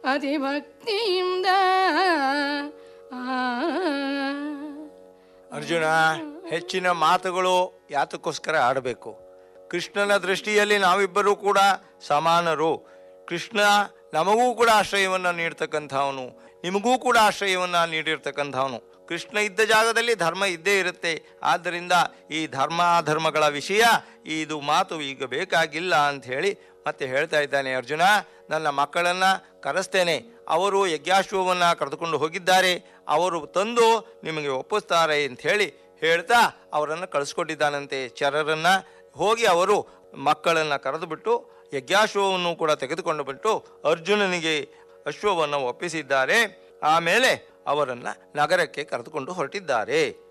ಅತಿಭಕ್ತಿಯಿಂದ ಆ ಅರ್ಜುನ ಹೆಚ್ಚಿನ ಮಾತುಗಳು ಯಾತಕ್ಕೋಸ್ಕರ ಆಡಬೇಕು ಕೃಷ್ಣನ ದೃಷ್ಟಿಯಲ್ಲಿ ನಾವಿಬ್ಬರೂ ಕೂಡ ಸಮಾನರು ಕೃಷ್ಣ ನಮಗೂ ಕೂಡ ಆಶ್ರಯವನ್ನು ನೀಡ್ತಕ್ಕಂಥವನು ನಿಮಗೂ ಕೂಡ ಆಶ್ರಯವನ್ನು ನೀಡಿರ್ತಕ್ಕಂಥವನು ಕೃಷ್ಣ ಇದ್ದ ಜಾಗದಲ್ಲಿ ಧರ್ಮ ಇದ್ದೇ ಇರುತ್ತೆ ಆದ್ದರಿಂದ ಈ ಧರ್ಮ ಅಧರ್ಮಗಳ ವಿಷಯ ಇದು ಮಾತು ಈಗ ಬೇಕಾಗಿಲ್ಲ ಅಂತ ಹೇಳಿ ಮತ್ತೆ ಹೇಳ್ತಾ ಇದ್ದಾನೆ ಅರ್ಜುನ ನನ್ನ ಮಕ್ಕಳನ್ನು ಕರೆಸ್ತೇನೆ ಅವರು ಯಜ್ಞಾಶ್ವವನ್ನು ಕರೆದುಕೊಂಡು ಹೋಗಿದ್ದಾರೆ ಅವರು ತಂದು ನಿಮಗೆ ಒಪ್ಪಿಸ್ತಾರೆ ಅಂತ ಹೇಳಿ ಹೇಳ್ತಾ ಅವರನ್ನು ಕಳಿಸ್ಕೊಟ್ಟಿದ್ದಾನಂತೆ ಚರರನ್ನು ಹೋಗಿ ಅವರು ಮಕ್ಕಳನ್ನು ಕರೆದುಬಿಟ್ಟು ಯಜ್ಞಾಶ್ವವನ್ನು ಕೂಡ ತೆಗೆದುಕೊಂಡು ಬಿಟ್ಟು ಅರ್ಜುನನಿಗೆ ಅಶ್ವವನ್ನು ಒಪ್ಪಿಸಿದ್ದಾರೆ ಆಮೇಲೆ ಅವರನ್ನು ನಗರಕ್ಕೆ ಕರೆದುಕೊಂಡು ಹೊರಟಿದ್ದಾರೆ